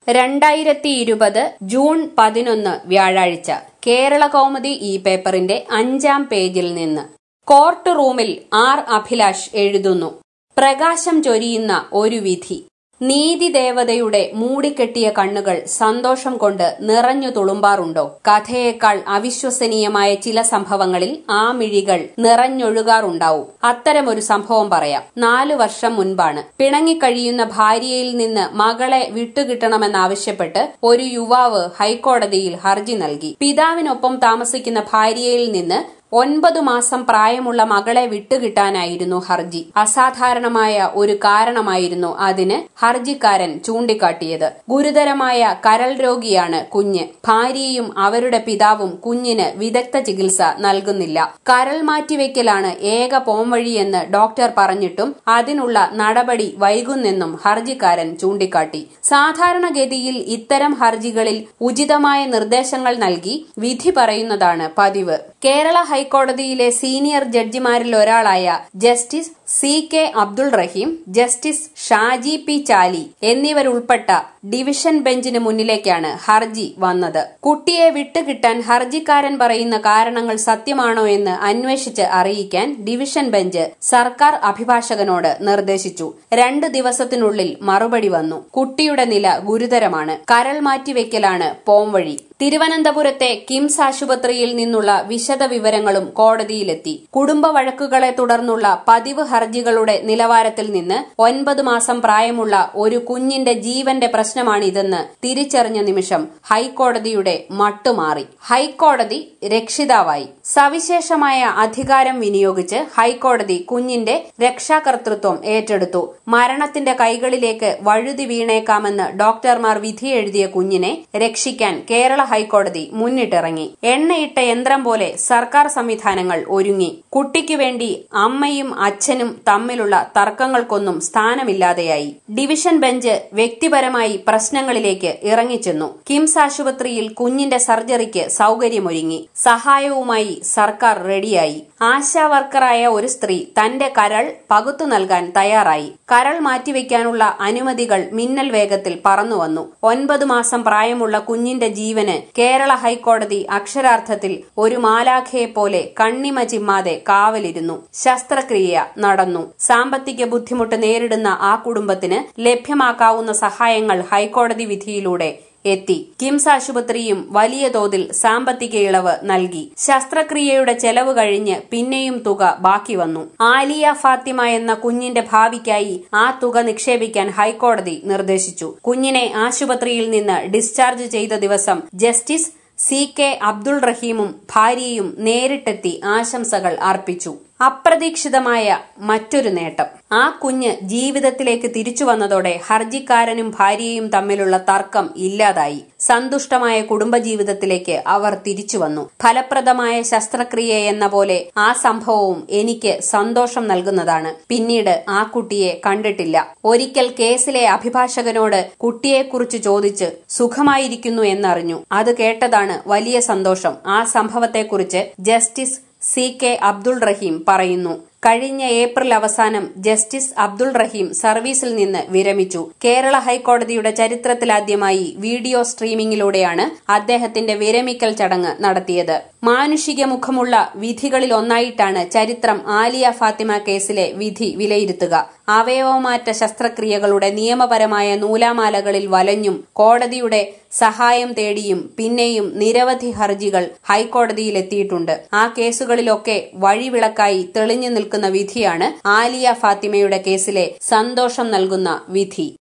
രണ്ടായിരത്തി ഇരുപത് ജൂൺ പതിനൊന്ന് വ്യാഴാഴ്ച കേരള കൗമുദി ഈ പേപ്പറിന്റെ അഞ്ചാം പേജിൽ നിന്ന് കോർട്ട് റൂമിൽ ആർ അഭിലാഷ് എഴുതുന്നു പ്രകാശം ചൊരിയുന്ന ഒരു വിധി നീതിദേവതയുടെ മൂടിക്കെട്ടിയ കണ്ണുകൾ സന്തോഷം കൊണ്ട് നിറഞ്ഞു തുളുമ്പാറുണ്ടോ കഥയേക്കാൾ അവിശ്വസനീയമായ ചില സംഭവങ്ങളിൽ ആ മിഴികൾ നിറഞ്ഞൊഴുകാറുണ്ടാവും അത്തരമൊരു സംഭവം പറയാം നാലു വർഷം മുൻപാണ് പിണങ്ങിക്കഴിയുന്ന ഭാര്യയിൽ നിന്ന് മകളെ വിട്ടുകിട്ടണമെന്നാവശ്യപ്പെട്ട് ഒരു യുവാവ് ഹൈക്കോടതിയിൽ ഹർജി നൽകി പിതാവിനൊപ്പം താമസിക്കുന്ന ഭാര്യയിൽ നിന്ന് ഒൻപത് മാസം പ്രായമുള്ള മകളെ വിട്ടുകിട്ടാനായിരുന്നു ഹർജി അസാധാരണമായ ഒരു കാരണമായിരുന്നു അതിന് ഹർജിക്കാരൻ ചൂണ്ടിക്കാട്ടിയത് ഗുരുതരമായ കരൾ രോഗിയാണ് കുഞ്ഞ് ഭാര്യയും അവരുടെ പിതാവും കുഞ്ഞിന് വിദഗ്ധ ചികിത്സ നൽകുന്നില്ല കരൾ മാറ്റിവെക്കലാണ് ഏക പോംവഴിയെന്ന് ഡോക്ടർ പറഞ്ഞിട്ടും അതിനുള്ള നടപടി വൈകുന്നെന്നും ഹർജിക്കാരൻ ചൂണ്ടിക്കാട്ടി സാധാരണഗതിയിൽ ഇത്തരം ഹർജികളിൽ ഉചിതമായ നിർദ്ദേശങ്ങൾ നൽകി വിധി പറയുന്നതാണ് പതിവ് കേരള ഹൈക്കോടതിയിലെ സീനിയർ ജഡ്ജിമാരിൽ ഒരാളായ justice C K Abdul Rahim justice Shaji P Chaly എന്നിവരുൾപ്പെട്ട ഡിവിഷൻ ബെഞ്ചിന് മുന്നിലേക്കാണ് ഹർജി വന്നത് കുട്ടിയെ വിട്ടുകിട്ടാൻ ഹർജിക്കാരൻ പറയുന്ന കാരണങ്ങൾ സത്യമാണോ എന്ന് അന്വേഷിച്ച് അറിയിക്കാൻ ഡിവിഷൻ ബെഞ്ച് സർക്കാർ അഭിഭാഷകനോട് നിർദ്ദേശിച്ചു രണ്ട് ദിവസത്തിനുള്ളിൽ മറുപടി വന്നു കുട്ടിയുടെ നില ഗുരുതരമാണ് കരൾ മാറ്റിവെക്കലാണ് പോംവഴി തിരുവനന്തപുരത്തെ കിംസ് ആശുപത്രിയിൽ നിന്നുള്ള വിശദ വിവരങ്ങളും കോടതിയിലെത്തി കുടുംബ വഴക്കുകളെ തുടർന്നുള്ള പതിവ് ഹർജികളുടെ നിലവാരത്തിൽ നിന്ന് ഒൻപത് മാസം പ്രായമുള്ള ഒരു കുഞ്ഞിന്റെ ജീവന്റെ പ്രശ്നമാണിതെന്ന് തിരിച്ചറിഞ്ഞ നിമിഷം ഹൈക്കോടതിയുടെ മട്ടുമാറി ഹൈക്കോടതി രക്ഷിതാവായി സവിശേഷമായ അധികാരം വിനിയോഗിച്ച് ഹൈക്കോടതി കുഞ്ഞിന്റെ രക്ഷാകർതൃത്വം ഏറ്റെടുത്തു മരണത്തിന്റെ കൈകളിലേക്ക് വഴുതി വീണേക്കാമെന്ന് ഡോക്ടർമാർ വിധിയെഴുതിയ കുഞ്ഞിനെ രക്ഷിക്കാൻ കേരള ഹൈക്കോടതി മുന്നിട്ടിറങ്ങി എണ്ണയിട്ട യന്ത്രം പോലെ സർക്കാർ സംവിധാനങ്ങൾ ഒരുങ്ങി കുട്ടിക്കു വേണ്ടി അമ്മയും അച്ഛനും തമ്മിലുള്ള തർക്കങ്ങൾക്കൊന്നും സ്ഥാനമില്ലാതെയായി ഡിവിഷൻ ബെഞ്ച് വ്യക്തിപരമായി പ്രശ്നങ്ങളിലേക്ക് ഇറങ്ങിച്ചെന്നു കിംസ് ആശുപത്രിയിൽ കുഞ്ഞിന്റെ സർജറിക്ക് സൌകര്യമൊരുങ്ങി സഹായവുമായി സർക്കാർ റെഡിയായി ആശാ വർക്കറായ ഒരു സ്ത്രീ തന്റെ കരൾ പകുത്തു നൽകാൻ തയ്യാറായി കരൾ മാറ്റിവെക്കാനുള്ള അനുമതികൾ മിന്നൽ വേഗത്തിൽ പറന്നുവന്നു ഒൻപത് മാസം പ്രായമുള്ള കുഞ്ഞിന്റെ ജീവന് കേരള ഹൈക്കോടതി അക്ഷരാർത്ഥത്തിൽ ഒരു മാലാഖയെ പോലെ കണ്ണിമ ചിമ്മാതെ കാവലിരുന്നു ശസ്ത്രക്രിയ നടന്നു സാമ്പത്തിക ബുദ്ധിമുട്ട് നേരിടുന്ന ആ കുടുംബത്തിന് ലഭ്യമാക്കാവുന്ന സഹായങ്ങൾ ഹൈക്കോടതി വിധിയിലൂടെ എത്തി കിംസ് ആശുപത്രിയും വലിയ തോതിൽ സാമ്പത്തിക ഇളവ് നൽകി ശസ്ത്രക്രിയയുടെ ചെലവ് കഴിഞ്ഞ് പിന്നെയും തുക ബാക്കി വന്നു ആലിയ ഫാത്തിമ എന്ന കുഞ്ഞിന്റെ ഭാവിക്കായി ആ തുക നിക്ഷേപിക്കാൻ ഹൈക്കോടതി നിർദ്ദേശിച്ചു കുഞ്ഞിനെ ആശുപത്രിയിൽ നിന്ന് ഡിസ്ചാർജ് ചെയ്ത ദിവസം ജസ്റ്റിസ് സി കെ അബ്ദുൾ റഹീമും ഭാര്യയും നേരിട്ടെത്തി ആശംസകൾ അർപ്പിച്ചു അപ്രതീക്ഷിതമായ മറ്റൊരു നേട്ടം ആ കുഞ്ഞ് ജീവിതത്തിലേക്ക് തിരിച്ചു വന്നതോടെ ഹർജിക്കാരനും ഭാര്യയും തമ്മിലുള്ള തർക്കം ഇല്ലാതായി സന്തുഷ്ടമായ കുടുംബജീവിതത്തിലേക്ക് അവർ തിരിച്ചു വന്നു ഫലപ്രദമായ ശസ്ത്രക്രിയ എന്ന പോലെ ആ സംഭവവും എനിക്ക് സന്തോഷം നൽകുന്നതാണ് പിന്നീട് ആ കുട്ടിയെ കണ്ടിട്ടില്ല ഒരിക്കൽ കേസിലെ അഭിഭാഷകനോട് കുട്ടിയെക്കുറിച്ച് ചോദിച്ച് സുഖമായിരിക്കുന്നു എന്നറിഞ്ഞു അത് കേട്ടതാണ് വലിയ സന്തോഷം ആ സംഭവത്തെക്കുറിച്ച് justice C K Abdul Rahim പറയുന്നു കഴിഞ്ഞ ഏപ്രിൽ അവസാനം ജസ്റ്റിസ് അബ്ദുൾ റഹീം സർവീസിൽ നിന്ന് വിരമിച്ചു കേരള ഹൈക്കോടതിയുടെ ചരിത്രത്തിലാദ്യമായി വീഡിയോ സ്ട്രീമിംഗിലൂടെയാണ് അദ്ദേഹത്തിന്റെ വിരമിക്കൽ ചടങ്ങ് നടത്തിയത് മാനുഷിക മുഖമുള്ള വിധികളിൽ ഒന്നായിട്ടാണ് ചരിത്രം ആലിയ ഫാത്തിമ കേസിലെ വിധി വിലയിരുത്തുക അവയവമാറ്റ ശസ്ത്രക്രിയകളുടെ നിയമപരമായ നൂലാമാലകളിൽ വലഞ്ഞും കോടതിയുടെ സഹായം തേടിയും പിന്നെയും നിരവധി ഹർജികൾ ഹൈക്കോടതിയിലെത്തിയിട്ടുണ്ട് ആ കേസുകളിലൊക്കെ വഴിവിളക്കായി തെളിഞ്ഞു നിൽക്കുന്ന വിധിയാണ് ആലിയ ഫാത്തിമയുടെ കേസിലെ സന്തോഷം നൽകുന്ന വിധി